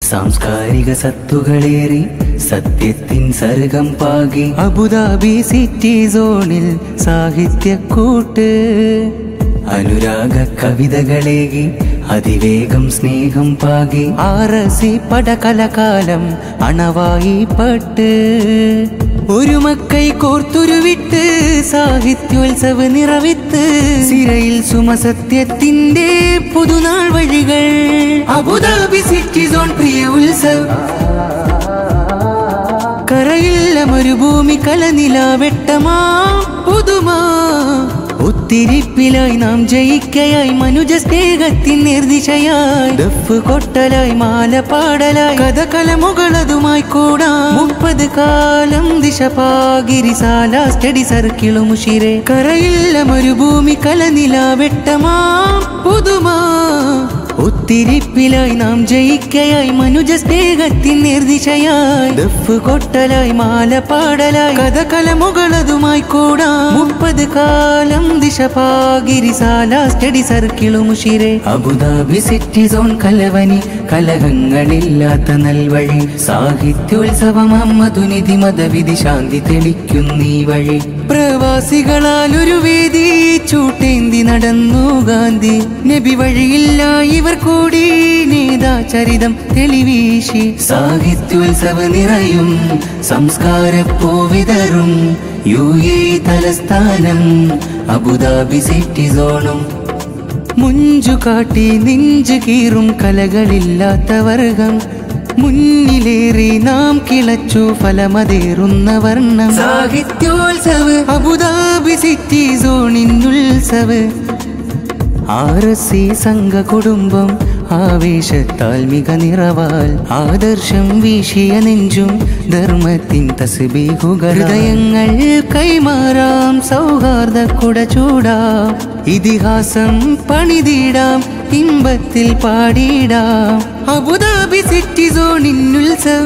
സാംസ്കാരിക സത്തുകളേറി സത്യത്തിൻ സർഗം പാകി അബുദാബി സിറ്റി സോണിൽ സാഹിത്യക്കൂട്ട് അനുരാഗ കവിതകളേകി അതിവേഗം സ്നേഹം പാകി ആറസി പടകലകാലം അണവായി പട്ട് ഒരു മക്കൈ കോർത്തുരുവിട്ട് സാഹിത്യോത്സവ നിറവിത്ത് സിരയിൽ സുമസത്യത്തിന്റെ പുതുനാൾ വഴികൾ അബുദാബി സിറ്റി സോൺ പ്രിയ ഉത്സവ് കരയില്ല മരുഭൂമി കലനില വെട്ടമാ പുതുമാ ഒത്തിരിപ്പിലായി നാം ജയിക്കയായി മനുജ സ്നേഹത്തിൻ നിർദിശയായി ദഫ് കൊട്ടലായി മാല പാടലായി കഥകലമുകളതുമായി കൂടാ മുപ്പത് കാലം ദിശ പാകിരിസാല സ്റ്റഡി സർക്കിളും മുഷിരെ കരയില്ല മരുഭൂമി കലനില വെട്ടമാ പുതുമാ ഒത്തിരിപ്പിലായി നാം ജയിക്കയായി മനുജ സ്നേഹത്തിൻ നിർദിശയായി ദഫ് കൊട്ടലായി മാല പാടലായി കഥകലമുകളതുമായി കൂടാ മുപ്പത് കാലം ദിശ പാകിരിസാല സ്റ്റഡി സർക്കിളും മുഷിരെ അബുദാബി സിറ്റി സോൺ കലവനി കലഹങ്ങളില്ലാത്ത നൽവഴി സാഹിത്യോത്സവം അമ്മതുനിധി മതവിധി ശാന്തി തെളിക്കുന്നീ വഴി പ്രവാസികളാൽ ഒരു വേദി ചൂട്ടേന്തി നടന്നു ഗാന്ധി നബി വഴിയില്ല ഇവർ കൂടി നേതാചരിതം തെളിവീശി സാഹിത്യോത്സവ നിറയും സംസ്കാരപ്പൂവിതറും യു എ തലസ്ഥാനം അബുദാബി സിറ്റി സോണും മുഞ്ചു കാട്ടി നെഞ്ചു കീറും കലകളില്ലാത്ത വർഗം മുന്നിലേറി നാം കിളച്ചു ഫലമതേറുന്ന വർണ്ണം സാഹിത്യോത്സവ് അബുദാബി സിറ്റി സോണിൻ ഉത്സവ് ആർ എസ് സി സംഘ കുടുംബം ആവേശത്താൽ മിക നിറവാൽ ആദർശം വീശിയ നെഞ്ചും ധർമ്മത്തിൻ തസ്ബീഹുകൾ ഹൃദയങ്ങൾ കൈമാറാം സൗഹാർദ്ദ കുട ചൂടാം ഇതിഹാസം പണിതിടാം ഇമ്പത്തിൽ പാടിടാം അബുദാബി സിറ്റി സോണിൻ ഉത്സവ്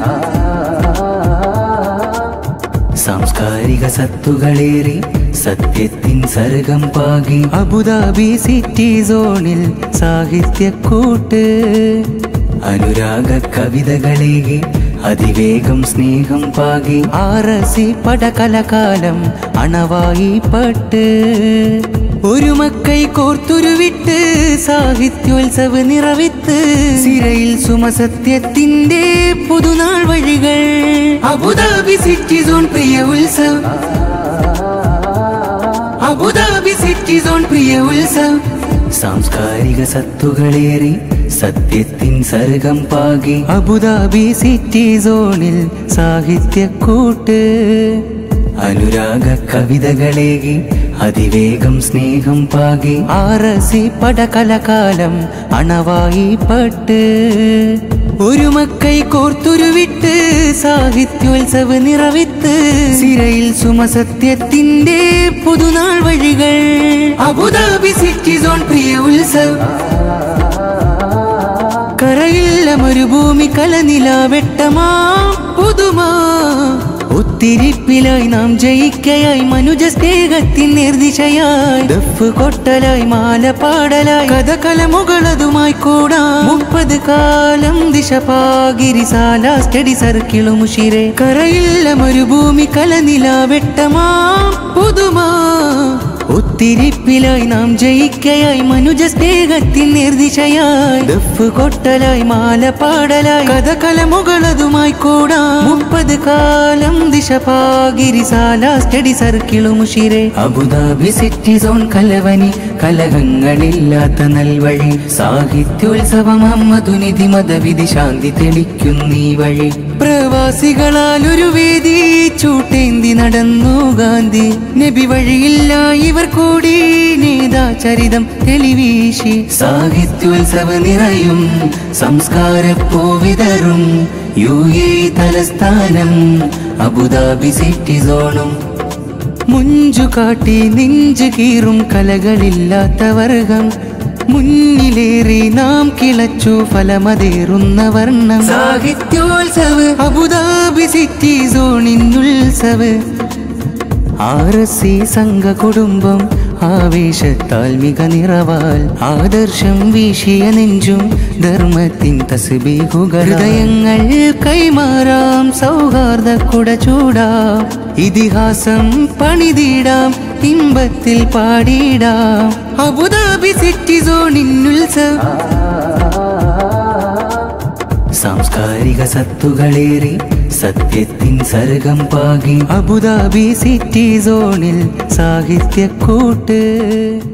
സാംസ്കാരിക സത്തുകളേറി സത്യത്തിൻ സർഗം പാകി അബുദാബി സിറ്റി സോണിൽ സാഹിത്യക്കൂട്ട് അനുരാഗ കവിതകളേകി അതിവേഗം സ്നേഹം പാകി ആറസി പടകലകാലം അണവായി പട്ട് ഒരു മക്കൈ കോർത്തുരുവിട്ട് സാഹിത്യോത്സവ നിറവിത്ത് സിരയിൽ സുമസത്യത്തിന്റെ പുതുനാൾ വഴികൾ അബുദാബി സിറ്റി സോൺ പ്രിയ ഉത്സവ് അബുദാബി സിറ്റി സോൺ പ്രിയ ഉത്സവ് സാംസ്കാരിക സത്തുകളേറി സത്യത്തിൻ സർഗം പാകി അബുദാബി സിറ്റി സോണിൽ സാഹിത്യക്കൂട്ട് അനുരാഗ കവിതകളേകി അതിവേഗം സ്നേഹം പാകി ആറസി പടകലകാലം അണവായി പട്ട് ഒരു മക്കൈ കോർത്തുരുവിട്ട് സാഹിത്യോത്സവ നിറവിത്ത് സിരയിൽ സുമസത്യത്തിന്റെ പുതുനാൾ വഴികൾ അബുദാബി സിറ്റി സോൺ പ്രിയ ഉത്സവ് കരയില്ല മരുഭൂമി കലനില വെട്ടമാ പുതുമാ ഒത്തിരിപ്പിലായി നാം ജയിക്കയായി മനുജ സ്നേഹത്തിൻ നിർദിശയായി ദഫ് കൊട്ടലായി മാല പാടലായി കഥകലമുകളതുമായി കൂടാ മുപ്പത് കാലം ദിശ പാകിരിസാല സ്റ്റഡി സർക്കിളും മുഷിരെ കരയില്ല മരുഭൂമി കലനില വെട്ടമാ പുതുമാ ഒത്തിരിപ്പിലായി നാം ജയിക്കയായി മനുജ സ്നേഹത്തിൻ നിർദിശയായി ദഫ് കൊട്ടലായി മാല പാടലായി കഥകലമുകളതുമായി കൂടാ മുപ്പത് കാലം ദിശ പാകിരിസാല സ്റ്റഡി സർക്കിളും മുഷിരെ അബുദാബി സിറ്റി സോൺ കലവനി കലഹങ്ങളില്ലാത്ത നൽവഴി സാഹിത്യോത്സവം അമ്മതുനിധി മതവിധി ശാന്തി തെളിക്കുന്നീ വഴി പ്രവാസികളാൽ ഒരു വേദി ചൂട്ടേന്തി നടന്നു ഗാന്ധി നബി വഴിയില്ല ഇവർ കൂടി നേതാചരിതം തെളിവീശി സാഹിത്യോത്സവ നിറയും സംസ്കാരപ്പൂവിതറും യു എ തലസ്ഥാനം അബുദാബി സിറ്റി സോണും മുഞ്ചു കാട്ടി നെഞ്ചു കീറും കലകളില്ലാത്ത വർഗം മുന്നിലേറി നാം കിളച്ചു ഫലമതേറുന്ന വർണ്ണം സാഹിത്യോത്സവ് അബുദാബി സിറ്റി സോണിൻ ഉത്സവ് ആർ എസ് സി സംഘ കുടുംബം ആവേശത്താൽ മിക നിറവാൽ ആദർശം വീശിയ നെഞ്ചും ധർമ്മത്തിൻ തസ്ബീഹുകൾ ഹൃദയങ്ങൾ കൈമാറാം സൗഹാർദ്ദ കുട ചൂടാം ഇതിഹാസം പണിതിടാം ഇമ്പത്തിൽ പാടിടാം അബുദാബി സിറ്റി സോണിൻ ഉത്സവം സാംസ്കാരിക സത്തുകളേറി സത്യത്തിൻ സർഗം പാകി അബുദാബി സിറ്റി സോണിൽ സാഹിത്യക്കൂട്ട്